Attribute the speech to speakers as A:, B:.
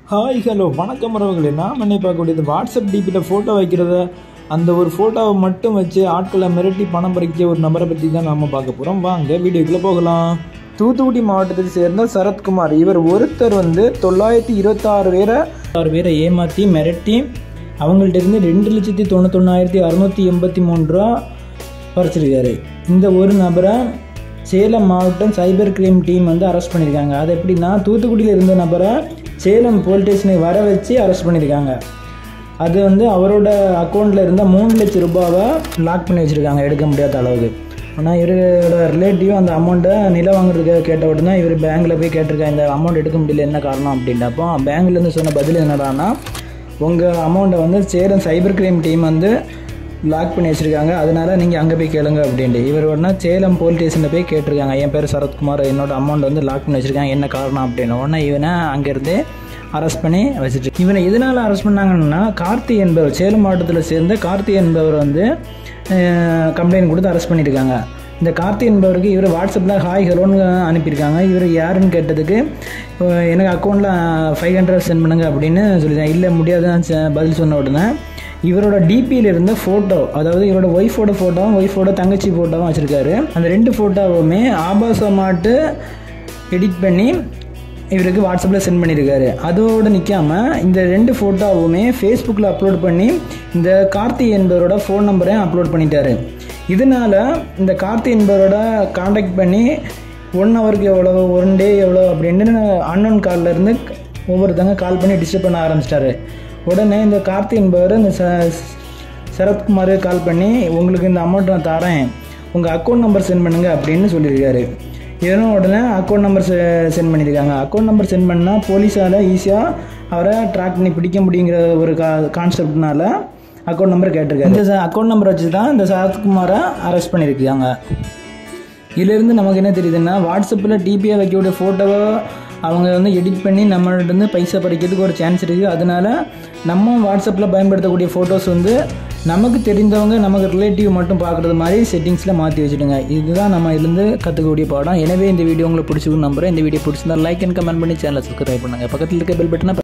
A: hi hello வணக்கம் உறவுகளே நாம் என்ன பார்க்கக்கூடியது வாட்ஸ்அப் டிபியில் ஃபோட்டோ வைக்கிறத அந்த ஒரு ஃபோட்டோவை மட்டும் வச்சு ஆட்களை மிரட்டி பணம் பறிக்க ஒரு நபரை பற்றி தான் நாம் பார்க்க போகிறோம் வாங்க வீடியோக்குள்ளே போகலாம் தூத்துக்குடி மாவட்டத்தை சேர்ந்த சரத்குமார் இவர் ஒருத்தர் வந்து தொள்ளாயிரத்தி இருபத்தாறு பேரை ஆறு பேரை ஏமாற்றி மிரட்டி அவங்கள்ட்ட இருந்து ரெண்டு லட்சத்தி தொண்ணூத்தொன்னாயிரத்தி அறுநூற்றி எண்பத்தி மூணு ரூபா பறிச்சிருக்காரு இந்த ஒரு நபரை சேலம் மாவட்டம் சைபர் கிரைம் டீம் வந்து அரெஸ்ட் பண்ணியிருக்காங்க அது எப்படின்னா தூத்துக்குடியில் இருந்த நபரை சேலம் போலீஸ் ஸ்டேஷனுக்கு வர வச்சு அரெஸ்ட் பண்ணியிருக்காங்க அது வந்து அவரோட அக்கௌண்ட்டில் இருந்த மூணு லட்சம் ரூபாவை லாக் பண்ணி வச்சுருக்காங்க எடுக்க முடியாத அளவுக்கு ஆனால் இவரோட ரிலேட்டிவ் அந்த அமௌண்ட்டை நிலம் வாங்குறதுக்காக கேட்ட உடனே இவர் பேங்க்கில் போய் கேட்டிருக்காங்க இந்த அமௌண்ட் எடுக்க முடியல என்ன காரணம் அப்படின்றப்போ பேங்க்லேருந்து சொன்ன பதில் என்னடான்னா உங்கள் அமௌண்ட்டை வந்து சேலம் சைபர் கிரைம் டீம் வந்து லாக் பண்ணி வச்சுருக்காங்க அதனால நீங்கள் அங்கே போய் கேளுங்க அப்படின்ட்டு இவர் உடனே சேலம் போலீஸ் ஸ்டேஷனில் போய் கேட்டிருக்காங்க என் பேர் சரத்குமார் என்னோட அமௌண்ட் வந்து லாக் பண்ணி வச்சுருக்காங்க என்ன காரணம் அப்படின்னு உடனே இவனை அங்கேருந்து அரெஸ்ட் பண்ணி வச்சுட்டு இவனை எதனால் அரெஸ்ட் பண்ணாங்கன்னா கார்த்தி என்பவர் சேலம் மாவட்டத்தில் சேர்ந்த கார்த்தி என்பவர் வந்து கம்ப்ளைண்ட் கொடுத்து அரெஸ்ட் பண்ணியிருக்காங்க இந்த கார்த்தி என்பவருக்கு இவர் வாட்ஸ்அப்பில் ஹாய் ஹலோன்னு அனுப்பியிருக்காங்க இவர் யாருன்னு கேட்டதுக்கு அஹ் எனக்கு அக்கௌண்ட்டில் ஃபைவ் ஹண்ட்ரட் சென்ட் பண்ணுங்க அப்படின்னு சொல்லியிருக்காங்க இல்லை முடியாதுன்னு சொ- பதில் சொன்ன உடனே இவரோட டிபியில் இருந்த ஃபோட்டோ அதாவது இவரோட ஒய்ஃபோட ஃபோட்டோவும் ஒய்ஃபோட தங்கச்சி ஃபோட்டோவும் வச்சுருக்காரு அந்த ரெண்டு ஃபோட்டோவுமே ஆபாசமாட்டு எடிட் பண்ணி இவருக்கு வாட்ஸ்அப்பில் சென்ட் பண்ணியிருக்காரு அதோடு நிற்காம இந்த ரெண்டு ஃபோட்டோவுமே ஃபேஸ்புக்கில் அப்லோட் பண்ணி இந்த கார்த்தி என்பவரோட ஃபோன் நம்பரையும் அப்லோட் பண்ணிட்டாரு இதனால இந்த கார்த்தி என்பவரோட காண்டாக்ட் பண்ணி ஒன் ஹவருக்கு எவ்வளோ ஒன் டே எவ்வளோ அப்படின்னு அன்னோன் காலில் இருந்து ஒவ்வொருத்தங்க கால் பண்ணி டிஸ்டர்ப் பண்ண ஆரம்பிச்சிட்டாரு உடனே இந்த கார்த்தி என்பவர் இந்த ச சரத்குமார் கால் பண்ணி உங்களுக்கு இந்த அமௌண்ட் நான் தரேன் உங்கள் அக்கௌண்ட் நம்பர் சென்ட் பண்ணுங்க அப்படின்னு சொல்லியிருக்காரு இதனும் உடனே அக்கௌண்ட் நம்பர் சென்ட் பண்ணியிருக்காங்க அக்கௌண்ட் நம்பர் சென்ட் பண்ணால் போலீஸால் ஈஸியாக அவரை ட்ராக் பண்ணி பிடிக்க முடியுங்கிற ஒரு கா கான்செப்ட்னால அக்கௌண்ட் நம்பர் கேட்டிருக்காரு இந்த அக்கௌண்ட் நம்பர் வச்சு தான் இந்த சரத்குமாரை அரெஸ்ட் பண்ணியிருக்காங்க இதிலிருந்து நமக்கு என்ன தெரியுதுன்னா வாட்ஸ்அப்பில் டிபியை வைக்கக்கூடிய ஃபோட்டோவை அவங்க வந்து எடிட் பண்ணி நம்மள்ட்ட இருந்து பைசா பறிக்கிறதுக்கு ஒரு சான்ஸ் இருக்குது அதனால நம்ம வாட்ஸ்அப்பில் பயன்படுத்தக்கூடிய ஃபோட்டோஸ் வந்து நமக்கு தெரிந்தவங்க நமக்கு ரிலேட்டிவ் மட்டும் பார்க்குறது மாதிரி செட்டிங்ஸில் மாற்றி வச்சுடுங்க இதுதான் நம்ம இதுலேருந்து கற்றுக்கக்கூடிய பாடம் எனவே இந்த வீடியோ உங்களுக்கு பிடிச்சிருக்கு நம்புறேன் இந்த வீடியோ பிடிச்சிருந்தா லைக் அண்ட் கமெண்ட் பண்ணி சேனலை சப்ஸ்கிரைப் பண்ணுங்கள் பக்கத்தில் இருக்க பெல் பட்டனை